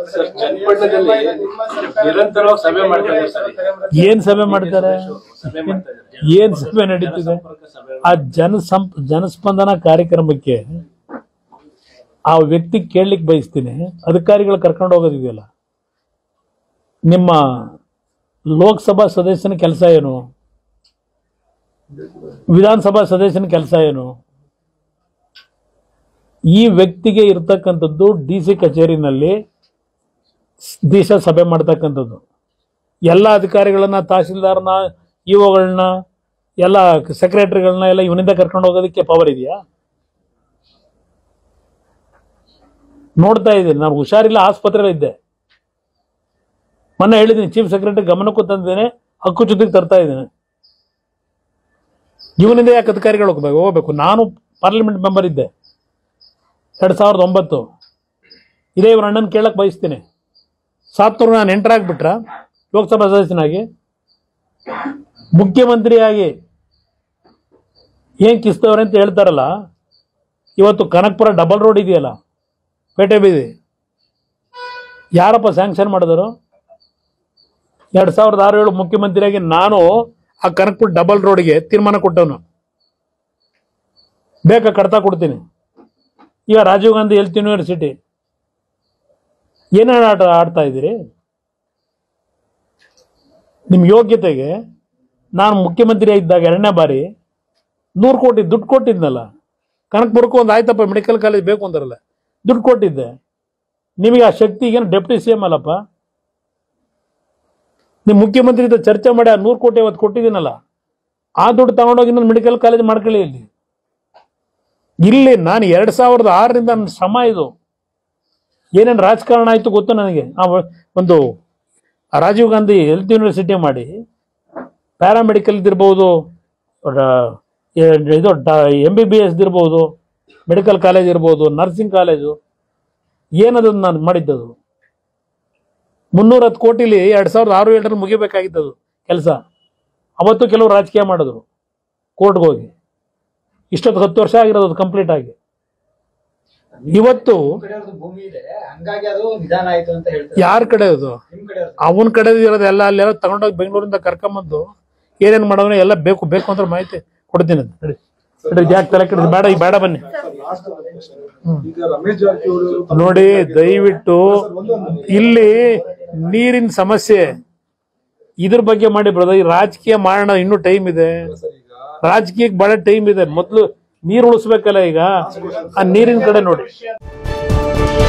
Sir ಚನ್ನಪಟ್ಟಣದಲ್ಲಿ ನಿರಂತರವಾಗಿ ಸಭೆ ಮಾಡ್ತಾ ಇದ್ದಾರೆ ಸರ್ ಏನ್ ಸಭೆ ಮಾಡ್ತಾರೆ ಸಭೆ ಮಾಡ್ತಾ ಇದ್ದಾರೆ ಏನ್ ಸಭೆ ನಡೀತಿದೆ ಸಂಪರ್ಕ ಸಭೆ ಆ ಜನಸಂ ಜನಸ್ಪಂದನ ಕಾರ್ಯಕ್ರಮಕ್ಕೆ ಆ ವ್ಯಕ್ತಿ ಕೇಳಲಿಕ್ಕೆ ಬಯಸ್ತೀನಿ ಅಧಿಕಾರಿಗಳು ಕರ್ಕೊಂಡು ಹೋಗೋದಿದೆಯಲ್ಲ ನಿಮ್ಮ ಲೋಕಸಭಾ ಸದಸ್ಯನ ಕೆಲಸ ಏನು ವಿಧಾನಸಭಾ ಸದಸ್ಯನ ಕೆಲಸ ಏನು ಈ ವ್ಯಕ್ತಿಗೆ ಇರ್ತಕ್ಕಂಥದ್ದು ಡಿ ಸಿ ಕಚೇರಿನಲ್ಲಿ ದಿವಸ ಸಭೆ ಮಾಡ್ತಕ್ಕಂಥದ್ದು ಎಲ್ಲ ಅಧಿಕಾರಿಗಳನ್ನ ತಹಸೀಲ್ದಾರ್ನ ಇಒಗಳನ್ನ ಎಲ್ಲ ಸೆಕ್ರೆಟರಿಗಳನ್ನ ಎಲ್ಲ ಇವನಿಂದ ಕರ್ಕೊಂಡು ಹೋಗೋದಕ್ಕೆ ಪವರ್ ಇದೆಯಾ ನೋಡ್ತಾ ಇದ್ದೀನಿ ನಾನು ಹುಷಾರಿಲ್ಲ ಆಸ್ಪತ್ರೆಯಲ್ಲಿ ಇದ್ದೆ ಮೊನ್ನೆ ಹೇಳಿದ್ದೀನಿ ಚೀಫ್ ಸೆಕ್ರೆಟರಿ ಗಮನಕ್ಕೂ ತಂದಿದ್ದೇನೆ ಹಕ್ಕು ಜೊತೆಗೆ ತರ್ತಾ ಇದ್ದೇನೆ ಇವನಿಂದ ಯಾಕೆ ಅಧಿಕಾರಿಗಳು ಹೋಗ್ಬೇಕು ಹೋಗ್ಬೇಕು ನಾನು ಪಾರ್ಲಿಮೆಂಟ್ ಮೆಂಬರ್ ಇದ್ದೆ ಎರಡ್ ಸಾವಿರದ ಒಂಬತ್ತು ಇದೇ ಇವ್ರ ಅಣ್ಣನ ಕೇಳಕ್ ಬಯಸ್ತೀನಿ ಸಾತ್ನೂರು ನಾನು ಎಂಟರ್ ಆಗ್ಬಿಟ್ರ ಲೋಕಸಭಾ ಸದಸ್ಯನಾಗಿ ಮುಖ್ಯಮಂತ್ರಿಯಾಗಿ ಏನ್ ಕಿಸ್ತವ್ರೆ ಅಂತ ಹೇಳ್ತಾರಲ್ಲ ಇವತ್ತು ಕನಕ್ಪುರ ಡಬಲ್ ರೋಡ್ ಇದೆಯಲ್ಲ ಪೇಟೆ ಬೀದಿ ಯಾರಪ್ಪ ಸ್ಯಾಂಕ್ಷನ್ ಮಾಡಿದರು ಎರಡ್ ಸಾವಿರದ ಆರು ಏಳು ಮುಖ್ಯಮಂತ್ರಿಯಾಗಿ ನಾನು ಆ ಕನಕ್ಪುರ ಡಬಲ್ ರೋಡ್ಗೆ ತೀರ್ಮಾನ ಕೊಟ್ಟವನು ಬೇಕಾ ಕಡ್ತಾ ಕೊಡ್ತೀನಿ ಈಗ ರಾಜೀವ್ ಗಾಂಧಿ ಹೆಲ್ತ್ ಯೂನಿವರ್ಸಿಟಿ ಏನೇನು ಆಟ ಆಡ್ತಾ ಇದ್ದೀರಿ ನಿಮ್ಮ ಯೋಗ್ಯತೆಗೆ ನಾನು ಮುಖ್ಯಮಂತ್ರಿ ಇದ್ದಾಗ ಎರಡನೇ ಬಾರಿ ನೂರು ಕೋಟಿ ದುಡ್ಡು ಕೊಟ್ಟಿದ್ನಲ್ಲ ಕನಕಪುರಕ್ಕೂ ಒಂದು ಆಯ್ತಪ್ಪ ಮೆಡಿಕಲ್ ಕಾಲೇಜ್ ಬೇಕು ಅಂತಾರಲ್ಲ ದುಡ್ಡು ಕೊಟ್ಟಿದ್ದೆ ನಿಮಗೆ ಆ ಶಕ್ತಿ ಏನು ಡೆಪ್ಟಿ ಸಿ ಎಂ ಅಲ್ಲಪ್ಪ ನಿಮ್ಮ ಮುಖ್ಯಮಂತ್ರಿ ಜೊತೆ ಚರ್ಚೆ ಮಾಡಿ ಆ ನೂರು ಕೋಟಿ ಅವತ್ತು ಕೊಟ್ಟಿದ್ದೀನಲ್ಲ ಆ ದುಡ್ಡು ತಗೊಂಡೋಗಿ ಇನ್ನೊಂದು ಮೆಡಿಕಲ್ ಕಾಲೇಜ್ ಮಾಡ್ಕೊಳ್ಳಿ ಇಲ್ಲಿ ಇಲ್ಲಿ ನಾನು ಎರಡ್ ಸಾವಿರದ ಆರರಿಂದ ನನ್ನ ಶ್ರಮ ಇದು ಏನೇನು ರಾಜಕಾರಣ ಆಯ್ತು ಗೊತ್ತು ನನಗೆ ಆ ವ- ಒಂದು ಆ ರಾಜೀವ್ ಗಾಂಧಿ ಹೆಲ್ತ್ ಯೂನಿವರ್ಸಿಟಿ ಮಾಡಿ ಪ್ಯಾರಾಮೆಡಿಕಲ್ ಇರ್ಬೋದು ರ- ಏ- ಇದು ಎಂ ಬಿ ಬಿ ಎಸ್ ಇರ್ಬೋದು ಮೆಡಿಕಲ್ ಕಾಲೇಜ್ ಇರ್ಬೋದು ನರ್ಸಿಂಗ್ ಕಾಲೇಜು ಏನದು ನಾನು ಮಾಡಿದ್ದದು ಮುನ್ನೂರ ಹತ್ತು ಕೋಟಿಲಿ ಎರಡ್ ಸಾವಿರದ ಆರು ಏಳರಲ್ಲಿ ಮುಗಿಬೇಕಾಗಿತ್ತದು ಕೆಲಸ ಅವತ್ತು ಕೆಲವರು ರಾಜಕೀಯ ಮಾಡಿದ್ರು ಕೋರ್ಟ್ಗೆ ಹೋಗಿ ಇಷ್ಟೊತ್ತು ಹತ್ತು ವರ್ಷ ಆಗಿರೋದು ಕಂಪ್ಲೀಟ್ ಆಗಿ ಇವತ್ತು ನಿಮ್ ಕಡೆಯವ್ರದ್ದು ಭೂಮಿ ಇದೆ ಹಂಗಾಗಿ ಅದು ನಿಧಾನ ಆಯ್ತು ಅಂತ ಹೇಳ್ತಾರೆ ಯಾರ ಕಡೆ ಅದು ನಿಮ್ ಕಡೆಯವ್ರದ್ದು ಅವನ ಕಡೆ ಇರೋದು ಎಲ್ಲ ಅಲ್ಲೆಲ್ಲ ತಗೊಂಡೋಗಿ ಬೆಂಗಳೂರಿಂದ ಕರ್ಕೊಂಬಂದು ಏನೇನ್ ಮಾಡೋಣ ಎಲ್ಲ ಬೇಕು ಬೇಕು ಅಂತ ಮಾಹಿತಿ ಕೊಡ್ತೀನಿ ಅಂತ. ನಡಿ ನಡಿ, ಯಾಕೆ ತಲೆ ಕೆಡಿಸ್ ಬೇಡ ಈಗ ಬೇಡ ಬನ್ನಿ ಈಗ ರಮೇಶ್ ಜಾರಕಿಹೊಳಿ ನೋಡಿ ದಯವಿಟ್ಟು ಇಲ್ಲಿ ನೀರಿನ ಸಮಸ್ಯೆ ಇದ್ರ ಬಗ್ಗೆ ಮಾಡಿ ಬ್ರದರ್ ರಾಜಕೀಯ ಮಾಡೋಣ ಇನ್ನೂ ಟೈಮ್ ಇದೆ ರಾಜಕೀಯಕ್ಕೆ ಬಹಳ ಟೈಮ್ ಇದೆ ಮೊದಲು ನೀರು ಉಳಿಸ್ಬೇಕಲ್ಲ ಈಗ ಆ ನೀರಿನ ಕಡೆ ನೋಡಿ